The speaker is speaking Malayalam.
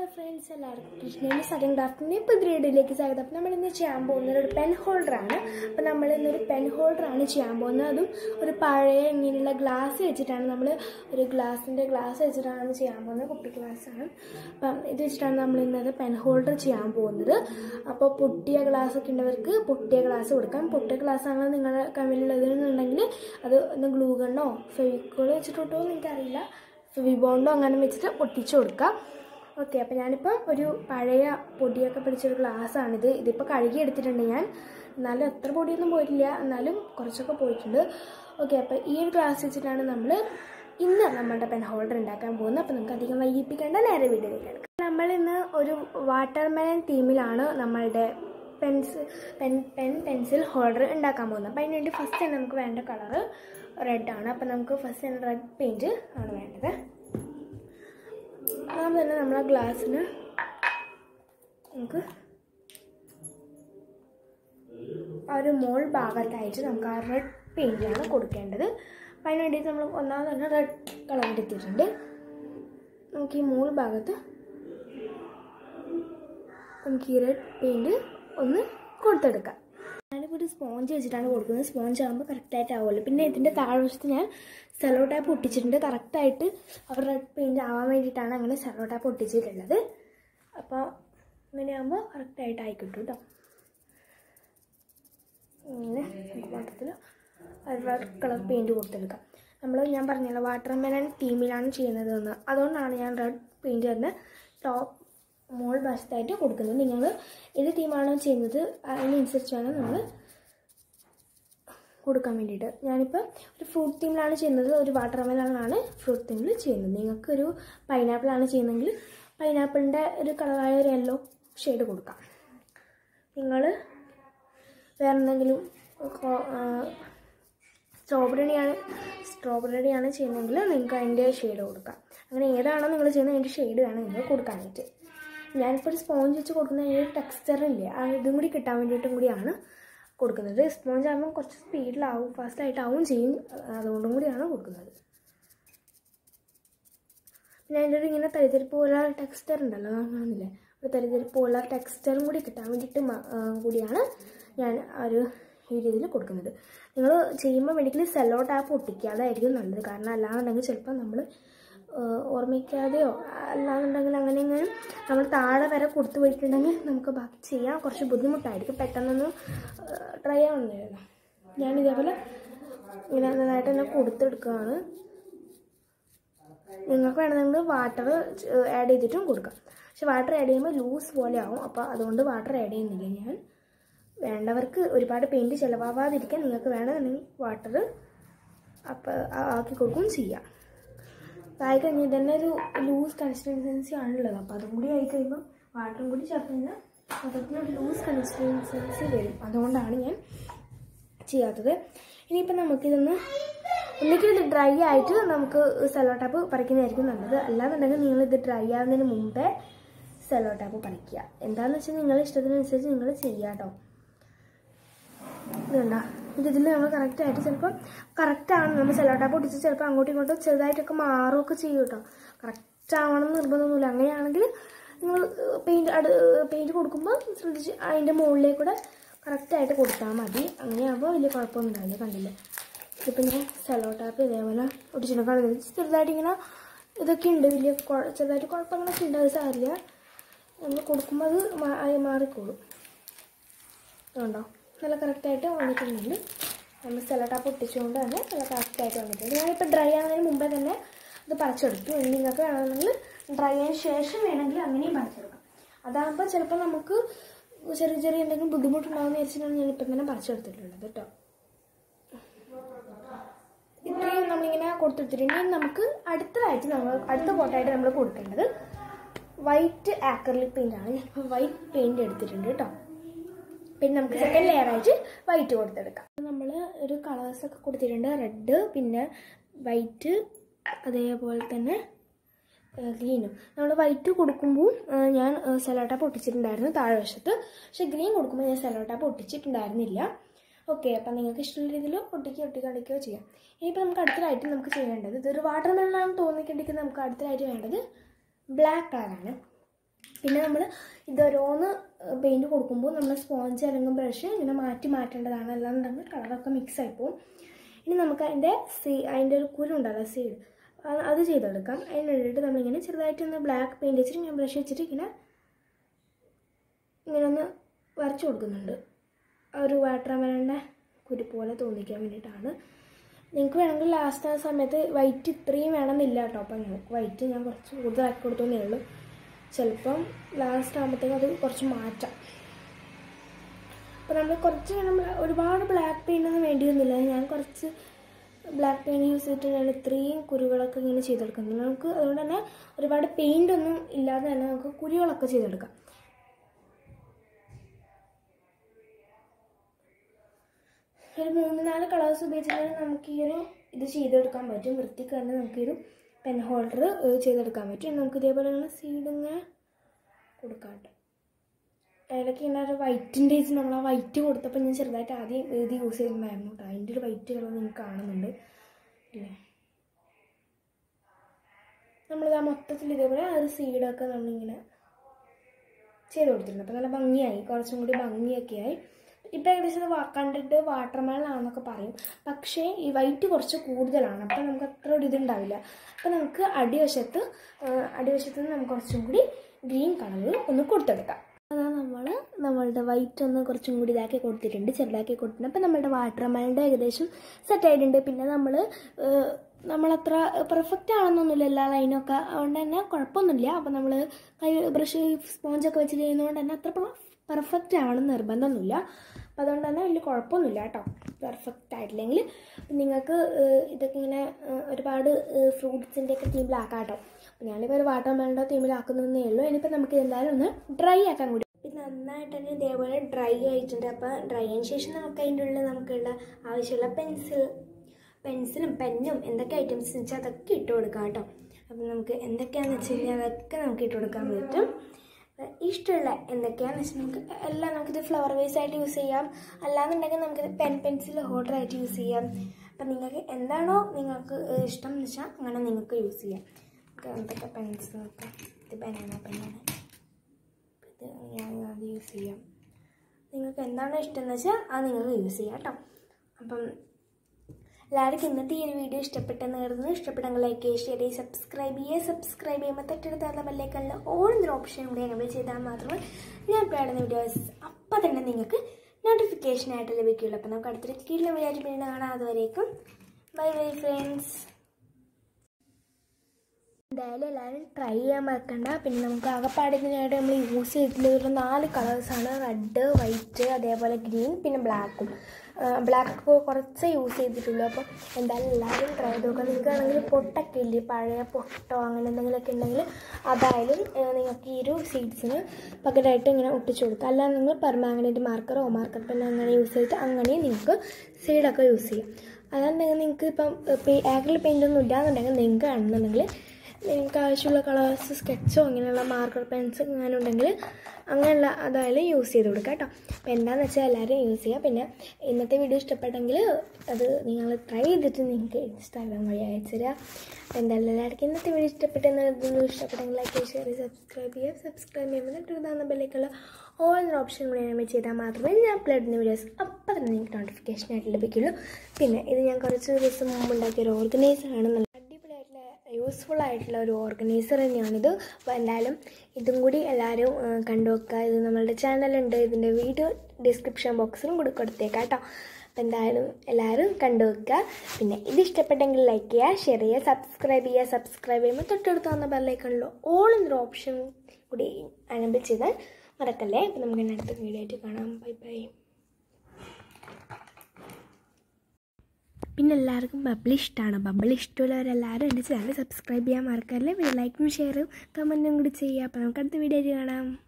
ഫ്രണ്ട്സ് എല്ലാവർക്കും കൃഷ്ണയുടെ സഡൻ ക്രാഫ്റ്റിൻ്റെ പുതിയ വീഡിയോയിലേക്ക് സ്വാഗതം അപ്പോൾ നമ്മൾ ഇന്ന് ചെയ്യാൻ പോകുന്നത് ഒരു പെൻ ഹോൾഡറാണ് അപ്പോൾ നമ്മൾ ഇന്നൊരു പെൻ ഹോൾഡറാണ് ചെയ്യാൻ പോകുന്നത് അതും ഒരു പഴയ ഇങ്ങനെയുള്ള ഗ്ലാസ് വെച്ചിട്ടാണ് നമ്മൾ ഒരു ഗ്ലാസിൻ്റെ ഗ്ലാസ് വെച്ചിട്ടാണ് ചെയ്യാൻ പോകുന്നത് കുപ്പി ഗ്ലാസ്സാണ് അപ്പം ഇത് വെച്ചിട്ടാണ് നമ്മൾ ഇന്നത് പെൻ ഹോൾഡർ ചെയ്യാൻ പോകുന്നത് അപ്പോൾ പൊട്ടിയ ഗ്ലാസ് ഒക്കെ ഉള്ളവർക്ക് പൊട്ടിയ ഗ്ലാസ് കൊടുക്കാം പൊട്ടിയ ഗ്ലാസ് ആണ് നിങ്ങളുടെ കയ്യിലുള്ളതെന്നുണ്ടെങ്കിൽ അത് ഒന്ന് ഗ്ലൂ ഗണ്ണോ ഫെവിക്കോൾ വെച്ചിട്ടോ എനിക്കറിയില്ല ഫെവിബോണ്ടോ അങ്ങനെ വെച്ചിട്ട് ഒട്ടിച്ചു കൊടുക്കാം ഓക്കെ അപ്പോൾ ഞാനിപ്പോൾ ഒരു പഴയ പൊടിയൊക്കെ പിടിച്ചൊരു ഗ്ലാസ്സാണിത് ഇതിപ്പോൾ കഴുകി എടുത്തിട്ടുണ്ട് ഞാൻ എന്നാലും അത്ര പൊടിയൊന്നും പോയിട്ടില്ല എന്നാലും കുറച്ചൊക്കെ പോയിട്ടുണ്ട് ഓക്കെ അപ്പോൾ ഈ ഒരു ഗ്ലാസ് വെച്ചിട്ടാണ് നമ്മൾ ഇന്ന് നമ്മളുടെ പെൻ ഹോൾഡർ ഉണ്ടാക്കാൻ പോകുന്നത് അപ്പോൾ നമുക്ക് അധികം വൈകിപ്പിക്കേണ്ട നേരെ വീഡിയോയിലേക്ക് എടുക്കാം നമ്മൾ ഇന്ന് ഒരു വാട്ടർമെലൻ തീമിലാണ് നമ്മളുടെ pencil pen pen pencil holder ഉണ്ടാക്കാൻ പോകുന്നത് അപ്പോൾ അതിന് വേണ്ടി ഫസ്റ്റ് തന്നെ നമുക്ക് വേണ്ട കളറ് റെഡാണ് അപ്പോൾ നമുക്ക് ഫസ്റ്റ് തന്നെ റെഡ് പെയിൻറ്റ് ആണ് വേണ്ടത് ആദ്യം തന്നെ നമ്മളെ ഗ്ലാസ്സിന് നമുക്ക് ആ ഒരു മോൾ ഭാഗത്തായിട്ട് നമുക്ക് ആ റെഡ് പെയിൻ്റാണ് കൊടുക്കേണ്ടത് അപ്പം അതിന് വേണ്ടിയിട്ട് നമ്മൾ ഒന്നാമത് തന്നെ റെഡ് കളർ എടുത്തിട്ടുണ്ട് നമുക്ക് ഈ മോൾ ഭാഗത്ത് നമുക്ക് ഈ റെഡ് പെയിൻറ്റ് ഒന്ന് കൊടുത്തെടുക്കാം ഞാനിപ്പോൾ ഒരു സ്പോഞ്ച് വെച്ചിട്ടാണ് കൊടുക്കുന്നത് സ്പോഞ്ച് ആകുമ്പോൾ കറക്റ്റായിട്ട് ആവുമല്ലോ പിന്നെ ഇതിൻ്റെ താഴ്വശത്ത് ഞാൻ സെലോ ടാപ്പ് ഒട്ടിച്ചിട്ടുണ്ട് കറക്റ്റായിട്ട് അവർ റെഡ് പെയിൻറ്റ് ആവാൻ വേണ്ടിയിട്ടാണ് അങ്ങനെ സെലോ ടാപ്പ് ഒട്ടിച്ചിട്ടുള്ളത് അപ്പോൾ ഇങ്ങനെയാകുമ്പോൾ കറക്റ്റായിട്ട് ആയി കിട്ടും കേട്ടോ ഇങ്ങനെ നമുക്ക് മൊത്തത്തിൽ റെഡ് കളർ പെയിൻറ്റ് കൊടുത്തെടുക്കാം നമ്മൾ ഞാൻ പറഞ്ഞല്ലോ വാട്ടർ മെലൺ തീമിലാണ് ചെയ്യുന്നത് എന്ന് അതുകൊണ്ടാണ് ഞാൻ റെഡ് പെയിൻറ്റ് തന്നെ ടോപ്പ് മോൾ വശത്തായിട്ട് കൊടുക്കുന്നത് നിങ്ങൾ ഏത് തീമാണോ ചെയ്യുന്നത് അതിനനുസരിച്ചാണ് നമ്മൾ കൊടുക്കാൻ വേണ്ടിയിട്ട് ഞാനിപ്പോൾ ഒരു ഫ്രൂട്ട് തീമിലാണ് ചെയ്യുന്നത് ഒരു വാട്ടർ മെലണാണ് ഫ്രൂട്ട് തീമിൽ ചെയ്യുന്നത് നിങ്ങൾക്ക് ഒരു പൈനാപ്പിളാണ് ചെയ്യുന്നതെങ്കിൽ പൈനാപ്പിളിൻ്റെ ഒരു കളറായ ഒരു യെല്ലോ ഷെയ്ഡ് കൊടുക്കാം നിങ്ങൾ വേറെ എന്തെങ്കിലും സ്ട്രോബെറിയാണ് സ്ട്രോബെറിയാണ് ചെയ്യുന്നതെങ്കിൽ നിങ്ങൾക്ക് അതിൻ്റെ ഷെയ്ഡ് കൊടുക്കാം അങ്ങനെ ഏതാണോ നിങ്ങൾ ചെയ്യുന്നത് അതിൻ്റെ ഷെയ്ഡ് വേണം നിങ്ങൾ കൊടുക്കാനായിട്ട് ഞാനിപ്പോൾ ഒരു സ്പോഞ്ച് വെച്ച് കൊടുക്കുന്ന ഈ ഒരു ടെക്സ്ചറില്ലേ ആ ഇതും കൂടി കിട്ടാൻ വേണ്ടിയിട്ടും കൂടിയാണ് കൊടുക്കുന്നത് സ്പോഞ്ച് ആകുമ്പോൾ കുറച്ച് സ്പീഡിലാവും ഫാസ്റ്റായിട്ടാവും ചെയ്യും അതുകൊണ്ടും കൂടിയാണ് കൊടുക്കുന്നത് പിന്നെ അതിൻ്റെ ഒരു ഇങ്ങനെ തരിതരിപ്പ് പോലെ ടെക്സ്ചർ ഉണ്ടല്ലോ കാണുന്നില്ലേ ഒരു തരിതരിപ്പ് പോലെ ടെക്സ്ചറും കൂടി കിട്ടാൻ വേണ്ടിയിട്ട് കൂടിയാണ് ഞാൻ ആ ഒരു ഈ രീതിയിൽ കൊടുക്കുന്നത് നിങ്ങൾ ചെയ്യുമ്പോൾ വേണമെങ്കിൽ സെല്ലോ ടാപ്പ് ഒട്ടിക്കുക അതായിരിക്കും നല്ലത് കാരണം അല്ലാന്നുണ്ടെങ്കിൽ ചിലപ്പോൾ നമ്മൾ ഓർമ്മിക്കാതെയോ അല്ലാന്നുണ്ടെങ്കിൽ അങ്ങനെ ഇങ്ങനെ നമ്മൾ താഴെ വരെ കൊടുത്തു പോയിട്ടുണ്ടെങ്കിൽ നമുക്ക് ബാക്കി ചെയ്യാൻ കുറച്ച് ബുദ്ധിമുട്ടായിരിക്കും പെട്ടെന്നൊന്നും ട്രൈ ആവുന്നില്ലല്ലോ ഞാൻ ഇതേപോലെ ഇങ്ങനെ നന്നായിട്ട് തന്നെ കൊടുത്തെടുക്കുകയാണ് നിങ്ങൾക്ക് വേണമെങ്കിൽ വാട്ടർ ആഡ് ചെയ്തിട്ടും കൊടുക്കാം പക്ഷെ വാട്ടർ ആഡ് ചെയ്യുമ്പോൾ ലൂസ് പോലെ ആവും അപ്പോൾ അതുകൊണ്ട് വാട്ടർ ആഡ് ചെയ്യുന്നില്ല ഞാൻ വേണ്ടവർക്ക് ഒരുപാട് പെയിൻറ്റ് ചിലവാകാതിരിക്കാൻ നിങ്ങൾക്ക് വേണമെന്നുണ്ടെങ്കിൽ വാട്ടർ അപ്പോൾ ആക്കി കൊടുക്കുകയും ചെയ്യാം ആയി കഴിഞ്ഞാൽ തന്നെ ഒരു ലൂസ് കൺസിസ്റ്റൻസി ആണുള്ളത് അപ്പോൾ അതും കൂടി ആയി കഴിയുമ്പോൾ വാട്ടറും കൂടി ചേർത്ത് കഴിഞ്ഞാൽ മൊത്തത്തിലൊരു ലൂസ് കൺസിസ്റ്റൻസി വരും അതുകൊണ്ടാണ് ഞാൻ ചെയ്യാത്തത് ഇനിയിപ്പോൾ നമുക്കിതൊന്ന് ഒന്നിക്കും ഇത് ഡ്രൈ ആയിട്ട് നമുക്ക് സെലോ ടാപ്പ് പറിക്കുന്നതായിരിക്കും നല്ലത് അല്ലാന്നുണ്ടെങ്കിൽ നിങ്ങൾ ഇത് ഡ്രൈ ആവുന്നതിന് മുമ്പേ സെലോ ടാപ്പ് പറിക്കുക എന്താണെന്ന് വെച്ചാൽ നിങ്ങളുടെ ഇഷ്ടത്തിനനുസരിച്ച് നിങ്ങൾ ചെയ്യുക കേട്ടോ ഇതുണ്ടോ ഇതിൽ നമ്മൾ കറക്റ്റായിട്ട് ചിലപ്പോൾ കറക്റ്റാണ് നമ്മൾ സെലോ ടാപ്പ് ഒട്ടിച്ച് ചിലപ്പോൾ അങ്ങോട്ടും ഇങ്ങോട്ടും ചെറുതായിട്ടൊക്കെ മാറുകയൊക്കെ ചെയ്യും കേട്ടോ കറക്റ്റ് ആവണം നിർബന്ധമൊന്നുമില്ല അങ്ങനെയാണെങ്കിൽ നിങ്ങൾ പെയിൻറ്റ് അട് പെയിൻറ്റ് കൊടുക്കുമ്പോൾ ശ്രദ്ധിച്ച് അതിൻ്റെ മുകളിലേക്ക് കൂടെ കറക്റ്റായിട്ട് കൊടുത്താൽ മതി അങ്ങനെയാകുമ്പോൾ വലിയ കുഴപ്പമൊന്നും ഉണ്ടാവില്ല കണ്ടില്ലേ ഇതിപ്പോൾ ഞാൻ സെലോ ടാപ്പ് ഇതേപോലെ ഒട്ടിച്ചിട്ടുണ്ട് കാണുന്നത് ചെറുതായിട്ട് ഇങ്ങനെ ഇതൊക്കെ ഉണ്ട് വലിയ ചെറുതായിട്ട് കുഴപ്പങ്ങളൊക്കെ ഉണ്ട് അത് സാരില്ല നമ്മൾ കൊടുക്കുമ്പോൾ അത് മാറിക്കോളും അതുകൊണ്ടോ നല്ല കറക്റ്റായിട്ട് വന്നിട്ടുണ്ട് നമ്മൾ സെലോ ടാപ്പ് ഒട്ടിച്ചുകൊണ്ട് തന്നെ നല്ല കറക്റ്റായിട്ട് വന്നിട്ടുണ്ട് ഞാനിപ്പോൾ ഡ്രൈ ആകുന്നതിന് മുമ്പേ തന്നെ ഇത് പറിച്ചെടുത്തു ഇനി നിങ്ങൾക്ക് വേണമെങ്കിൽ ഡ്രൈ ആയതിനു ശേഷം വേണമെങ്കിൽ അങ്ങനെയും പറിച്ചെടുക്കാം അതാകുമ്പോൾ ചിലപ്പോൾ നമുക്ക് ചെറിയ ചെറിയ എന്തെങ്കിലും ബുദ്ധിമുട്ടുണ്ടാകുന്ന വിചാരിച്ചിട്ടാണ് ഞാൻ ഇപ്പം തന്നെ പറിച്ചെടുത്തിട്ടുള്ളത് കേട്ടോ ഇത്രയും നമ്മളിങ്ങനെ കൊടുത്തെടുത്തിട്ടുണ്ടെങ്കിൽ നമുക്ക് അടുത്തതായിട്ട് നമ്മൾ അടുത്ത കോട്ടായിട്ട് നമ്മൾ കൊടുക്കേണ്ടത് വൈറ്റ് ആക്രലിക് പെയിൻ്റ് ആണ് ഇപ്പോൾ വൈറ്റ് പെയിൻറ് എടുത്തിട്ടുണ്ട് കേട്ടോ പിന്നെ നമുക്ക് സെക്കൻഡ് ലെയർ ആയിട്ട് വൈറ്റ് കൊടുത്തെടുക്കാം നമ്മൾ ഒരു കളേഴ്സൊക്കെ കൊടുത്തിട്ടുണ്ട് റെഡ് പിന്നെ വൈറ്റ് അതേപോലെ തന്നെ ഗ്രീനും നമ്മൾ വൈറ്റ് കൊടുക്കുമ്പോൾ ഞാൻ സെലോ ടാപ്പ് ഒട്ടിച്ചിട്ടുണ്ടായിരുന്നു താഴ്വശത്ത് പക്ഷെ ഗ്രീൻ കൊടുക്കുമ്പോൾ ഞാൻ സെലോ ടാപ്പ് ഒട്ടിച്ചിട്ടുണ്ടായിരുന്നില്ല ഓക്കെ അപ്പം നിങ്ങൾക്ക് ഇഷ്ടമുള്ള രീതിയിൽ ഒട്ടിക്കുക ഒട്ടിക്കടിക്കുകയോ ചെയ്യാം ഇനിയിപ്പോൾ നമുക്ക് അടുത്തതായിട്ട് നമുക്ക് ചെയ്യേണ്ടത് ഇതൊരു വാട്ടർ മെലണാണ് തോന്നിക്കണ്ടിരിക്കുന്നത് നമുക്ക് അടുത്തതായിട്ട് വേണ്ടത് ബ്ലാക്ക് കളറാണ് പിന്നെ നമ്മൾ ഇതോരോന്ന് പെയിൻറ് കൊടുക്കുമ്പോൾ നമ്മൾ സ്പോഞ്ച് അല്ലെങ്കിൽ ബ്രഷ് ഇങ്ങനെ മാറ്റി മാറ്റേണ്ടതാണ് അല്ലാന്നുണ്ടെങ്കിൽ കളറൊക്കെ മിക്സ് ആയി പോകും ഇനി നമുക്ക് അതിൻ്റെ സീ അതിൻ്റെ ഒരു കുരുണ്ടല്ലോ സീഡ് അത് ചെയ്തെടുക്കാം അതിന് വേണ്ടിയിട്ട് നമ്മളിങ്ങനെ ചെറുതായിട്ടൊന്ന് ബ്ലാക്ക് പെയിൻറ് വെച്ചിട്ട് ഞാൻ ബ്രഷ് വെച്ചിട്ട് ഇങ്ങനെ ഇങ്ങനെ ഒന്ന് വരച്ചു കൊടുക്കുന്നുണ്ട് ആ ഒരു വാട്ടർമെലൻ്റെ കുരു പോലെ തോന്നിക്കാൻ വേണ്ടിയിട്ടാണ് നിങ്ങൾക്ക് വേണമെങ്കിൽ ലാസ്റ്റ് ആ സമയത്ത് വൈറ്റ് ഇത്രയും വേണമെന്നില്ല കേട്ടോ അപ്പം ഞങ്ങൾക്ക് വൈറ്റ് ഞാൻ കുറച്ച് കൂടുതലാക്കി കൊടുത്തേ ഉള്ളൂ ചിലപ്പം ലാസ്റ്റ് ആകുമ്പോഴത്തേക്കും അത് കുറച്ച് മാറ്റാം അപ്പോൾ നമ്മൾ കുറച്ച് നമ്മൾ ഒരുപാട് ബ്ലാക്ക് പെയിൻ്റ് ഒന്നും വേണ്ടിയൊന്നുമില്ല ഞാൻ കുറച്ച് ബ്ലാക്ക് പെയിൻറ് യൂസ് ചെയ്തിട്ട് ഞാൻ ഇത്രയും കുരുകളൊക്കെ ഇങ്ങനെ ചെയ്തെടുക്കുന്നത് നമുക്ക് അതുകൊണ്ട് തന്നെ ഒരുപാട് പെയിൻ്റ് ഒന്നും ഇല്ലാതെ തന്നെ നമുക്ക് കുരുകളൊക്കെ ചെയ്തെടുക്കാം ഒരു മൂന്ന് നാല് കളേഴ്സ് ഉപയോഗിച്ചിട്ട് നമുക്ക് ഈ ഒരു ഇത് ചെയ്തെടുക്കാൻ പറ്റും വൃത്തിക്ക് തന്നെ നമുക്ക് ഈ ഒരു പെൻ ഹോൾഡർ ചെയ്തെടുക്കാൻ പറ്റും നമുക്ക് ഇതേപോലെ ഇങ്ങനെ സീഡ് ഇങ്ങനെ കൊടുക്കാം കേട്ടോ ഇടയ്ക്ക് ഇങ്ങനെ ഒരു വൈറ്റിൻ്റെ ഇത് നമ്മൾ ആ വൈറ്റ് കൊടുത്തപ്പോൾ ഞാൻ ചെറുതായിട്ട് ആദ്യം ഇത് യൂസ് ചെയ്യുന്നുണ്ടായിരുന്നു കേട്ടോ അതിൻ്റെ ഒരു വൈറ്റ് കളർ നിങ്ങൾക്ക് കാണുന്നുണ്ട് ഇല്ലേ നമ്മളിത് ആ മൊത്തത്തിൽ ഇതേപോലെ ആ ഒരു സീഡൊക്കെ നമ്മളിങ്ങനെ ചെയ്ത് കൊടുത്തിട്ടുണ്ട് അപ്പോൾ നല്ല ഭംഗിയായി കുറച്ചും കൂടി ഭംഗിയൊക്കെ ആയി ഇപ്പം ഏകദേശം ഇത് വാ- കണ്ടിട്ട് വാട്ടർമെലനാണെന്നൊക്കെ പറയും പക്ഷേ ഈ വൈറ്റ് കുറച്ച് കൂടുതലാണ് അപ്പം നമുക്ക് അത്ര ഒരു ഇതുണ്ടാവില്ല അപ്പം നമുക്ക് അടിവശത്ത് ആ, അടിവശത്ത് നിന്ന് നമുക്ക് കുറച്ചും കൂടി ഗ്രീൻ കളർ ഒന്ന് കൊടുത്തെടുക്കാം അതാ നമ്മൾ നമ്മളുടെ വൈറ്റ് ഒന്ന് കുറച്ചും കൂടി ഇതാക്കി കൊടുത്തിട്ടുണ്ട് ചെറുതാക്കി കൊടുത്തിട്ടുണ്ട് അപ്പം നമ്മളുടെ വാട്ടർമെലൻ്റെ ഏകദേശം സെറ്റ് ആയിട്ടുണ്ട് പിന്നെ നമ്മൾ നമ്മളത്ര പെർഫെക്റ്റ് ആണെന്നൊന്നുമില്ല എല്ലാ ലൈനൊക്കെ അതുകൊണ്ട് തന്നെ കുഴപ്പമൊന്നുമില്ല അപ്പം നമ്മൾ കൈ ബ്രഷ് സ്പോഞ്ചൊക്കെ വെച്ച് ചെയ്യുന്നതുകൊണ്ട് തന്നെ അത്ര പെർഫെക്റ്റ് ആവണമെന്ന് നിർബന്ധമൊന്നുമില്ല അപ്പം അതുകൊണ്ട് തന്നെ വലിയ കുഴപ്പമൊന്നുമില്ല കേട്ടോ പെർഫെക്റ്റ് ആയിട്ടില്ലെങ്കിൽ നിങ്ങൾക്ക് ഏഹ്, ഇതൊക്കെ ഇങ്ങനെ ഏഹ്, ഒരുപാട് ഫ്രൂട്ട്സിൻ്റെ ഒക്കെ തീമിലാക്കാം കേട്ടോ അപ്പം ഞാനിപ്പോൾ ഒരു വാട്ടർ മെലൻ്റെ തീമിലാക്കുന്നതേ ഉള്ളൂ ഇനിയിപ്പോൾ നമുക്ക് എന്തായാലും ഒന്ന് ഡ്രൈ ആക്കാൻ കൂടി ഇത് നന്നായിട്ട് തന്നെ ഇതേപോലെ ഡ്രൈ ആയിട്ടുണ്ട് അപ്പോൾ ഡ്രൈ ആയതിനു ശേഷം നമുക്ക് അതിൻ്റെ ഉള്ളിൽ നമുക്കുള്ള ആവശ്യമുള്ള പെൻസിൽ പെൻസിലും പെന്നും എന്തൊക്കെ ഐറ്റംസ് വെച്ചാൽ അതൊക്കെ ഇട്ട് കൊടുക്കാം കേട്ടോ അപ്പം നമുക്ക് എന്തൊക്കെയാണെന്ന് വെച്ച് കഴിഞ്ഞാൽ അതൊക്കെ നമുക്ക് ഇട്ട് കൊടുക്കാൻ പറ്റും അപ്പം ഇഷ്ടമുള്ള എന്തൊക്കെയാണെന്ന് വെച്ചാൽ നമുക്ക് എല്ലാം നമുക്കിത് ഫ്ലവർ വേസ് ആയിട്ട് യൂസ് ചെയ്യാം അല്ലാന്നുണ്ടെങ്കിൽ നമുക്കിത് പെൻ പെൻസിൽ ഹോൾഡർ ആയിട്ട് യൂസ് ചെയ്യാം അപ്പം നിങ്ങൾക്ക് എന്താണോ നിങ്ങൾക്ക് ഏഹ്, ഇഷ്ടം എന്ന് വെച്ചാൽ അങ്ങനെ നിങ്ങൾക്ക് യൂസ് ചെയ്യാം നമുക്ക് എന്തൊക്കെ പെൻസിൽ നോക്കാം ഇത് ബനാന പെന്നാണ് ഇത് ഞാൻ അത് യൂസ് ചെയ്യാം നിങ്ങൾക്ക് എന്താണോ ഇഷ്ടം എന്ന് വെച്ചാൽ അത് നിങ്ങൾക്ക് യൂസ് ചെയ്യാം കേട്ടോ അപ്പം എല്ലാവർക്കും ഇന്നത്തെ ഈ ഒരു വീഡിയോ ഇഷ്ടപ്പെട്ടെന്ന് കരുതുന്നു ഇഷ്ടപ്പെട്ടെങ്കിൽ ലൈക്ക് ചെയ്യുക ഷെയർ ചെയ്യുക സബ്സ്ക്രൈബ് ചെയ്യുക സബ്സ്ക്രൈബ് ചെയ്യുമ്പോൾ തൊട്ടടുത്തുള്ള ബെല്ലേക്കുള്ള ഓടുന്നൊരു ഓപ്ഷൻ കൂടി എനബിൾ ചെയ്താൽ മാത്രമേ ഞാൻ ഇപ്പോഴുള്ള വീഡിയോസ് അപ്പം തന്നെ നിങ്ങൾക്ക് നോട്ടിഫിക്കേഷൻ ആയിട്ട് ലഭിക്കുകയുള്ളൂ അപ്പം നമുക്ക് അടുത്തൊരു കീഴിലെ വീഡിയോ ആയിട്ട് വീണ്ടും കാണാം അതുവരേക്കും ബൈ ബൈ ഫ്രണ്ട്സ് എന്തായാലും എല്ലാവരും ട്രൈ ചെയ്യാൻ മറക്കണ്ട പിന്നെ നമുക്ക് ആകെപ്പാടിനായിട്ട് നമ്മൾ യൂസ് ചെയ്തിട്ടുള്ള ഒരു നാല് കളേഴ്സാണ് റെഡ് വൈറ്റ് അതേപോലെ ഗ്രീൻ പിന്നെ ബ്ലാക്കും ബ്ലാക്ക് കുറച്ച് യൂസ് ചെയ്തിട്ടുള്ളൂ അപ്പോൾ എന്തായാലും എല്ലാവരും ട്രൈ ചെയ്ത് നോക്കുക നിങ്ങൾക്കാണെങ്കിൽ പൊട്ടൊക്കെ ഇല്ലേ പഴയ പൊട്ടോ അങ്ങനെ എന്തെങ്കിലുമൊക്കെ ഉണ്ടെങ്കിൽ അതായാലും ഏഹ്, നിങ്ങൾക്ക് ഈ ഒരു സീഡ്സിന് പകരമായിട്ട് ഇങ്ങനെ ഒട്ടിച്ചു കൊടുക്കുക അല്ലാതെ നിങ്ങൾ പെർമാഗ്നറ്റ് മാർക്കറോ മാർക്കർ പെൻ അങ്ങനെ യൂസ് ചെയ്തിട്ട് അങ്ങനെ നിങ്ങൾക്ക് സീഡൊക്കെ യൂസ് ചെയ്യാം അതാണെന്നുണ്ടെങ്കിൽ നിങ്ങൾക്ക് ഇപ്പം ആക്രിൽ പെയിൻ്റ് ഒന്നും ഇല്ലാന്നുണ്ടെങ്കിൽ നിങ്ങൾക്ക് ആണെന്നുണ്ടെങ്കിൽ നിങ്ങൾക്ക് ആവശ്യമുള്ള കളേഴ്സ് സ്കെച്ചോ അങ്ങനെയുള്ള മാർക്കർ പെൻസ് അങ്ങനെ ഉണ്ടെങ്കിൽ അങ്ങനെയുള്ള അതായാലും യൂസ് ചെയ്ത് കൊടുക്കുക കേട്ടോ അപ്പോൾ എന്താണെന്ന് വെച്ചാൽ എല്ലാവരും യൂസ് ചെയ്യുക പിന്നെ ഇന്നത്തെ വീഡിയോ ഇഷ്ടപ്പെട്ടെങ്കിൽ അത് നിങ്ങൾ ട്രൈ ചെയ്തിട്ട് നിങ്ങൾക്ക് ഇൻസ്റ്റാഗ്രാം വഴി അയച്ചു തരിക അപ്പോൾ എന്തായാലും എല്ലാവർക്കും ഇന്നത്തെ വീഡിയോ ഇഷ്ടപ്പെട്ടെന്ന് കരുതുന്നു ഇഷ്ടപ്പെട്ടെങ്കിൽ ലൈക്ക് ഷെയർ സബ്സ്ക്രൈബ് ചെയ്യുക സബ്സ്ക്രൈബ് ചെയ്യുമ്പോൾ തൊട്ട് തന്ന ബെല്ലേക്കുള്ള ഓൾ എന്ന ഓപ്ഷൻ കൂടി എന്നെ ചെയ്താൽ മാത്രമേ ഞാൻ അപ്ലോഡ് ചെയ്യുന്ന വീഡിയോസ് അപ്പം തന്നെ നിങ്ങൾക്ക് നോട്ടിഫിക്കേഷൻ ആയിട്ട് ലഭിക്കുള്ളൂ പിന്നെ ഇത് ഞാൻ കുറച്ച് ദിവസം മുമ്പ് ഉണ്ടാക്കിയ ഒരു ഓർഗനൈസറാണ് നല്ല അടിപൊളിയായിട്ടുള്ള യൂസ്ഫുൾ ആയിട്ടുള്ള ഒരു ഓർഗനൈസർ തന്നെയാണിത് അപ്പോൾ എന്തായാലും ഇതും കൂടി എല്ലാവരും ആ, കണ്ടു വെക്കുക ഇത് നമ്മളുടെ ചാനലുണ്ട് ഇതിൻ്റെ വീഡിയോ ഡിസ്ക്രിപ്ഷൻ ബോക്സിലും കൂടി കൊടുത്തേക്കാം കേട്ടോ അപ്പോൾ എന്തായാലും എല്ലാവരും കണ്ടു വെക്കുക പിന്നെ ഇത് ഇഷ്ടപ്പെട്ടെങ്കിൽ ലൈക്ക് ചെയ്യുക ഷെയർ ചെയ്യുക സബ്സ്ക്രൈബ് ചെയ്യുക സബ്സ്ക്രൈബ് ചെയ്യുമ്പോൾ തൊട്ടടുത്ത് വന്ന ബെല്ലൈക്കണിലോ ഓൾ എന്നൊരു ഓപ്ഷൻ കൂടി അനബിൾ ചെയ്താൽ മറക്കല്ലേ അപ്പോൾ നമുക്ക് ഇനി അടുത്ത വീഡിയോ ആയിട്ട് കാണാം ബൈ ബൈ പിന്നെ എല്ലാവർക്കും ബബിൾ ഇഷ്ടമാണ് ബബിൾ ഇഷ്ടമുള്ളവരെല്ലാവരും എൻ്റെ ചാനൽ സബ്സ്ക്രൈബ് ചെയ്യാൻ മറക്കല്ലേ ലൈക്കും ഷെയറും കമൻറ്റും കൂടി ചെയ്യുക അപ്പോൾ നമുക്ക് അടുത്ത വീഡിയോ ആയിട്ട് കാണാം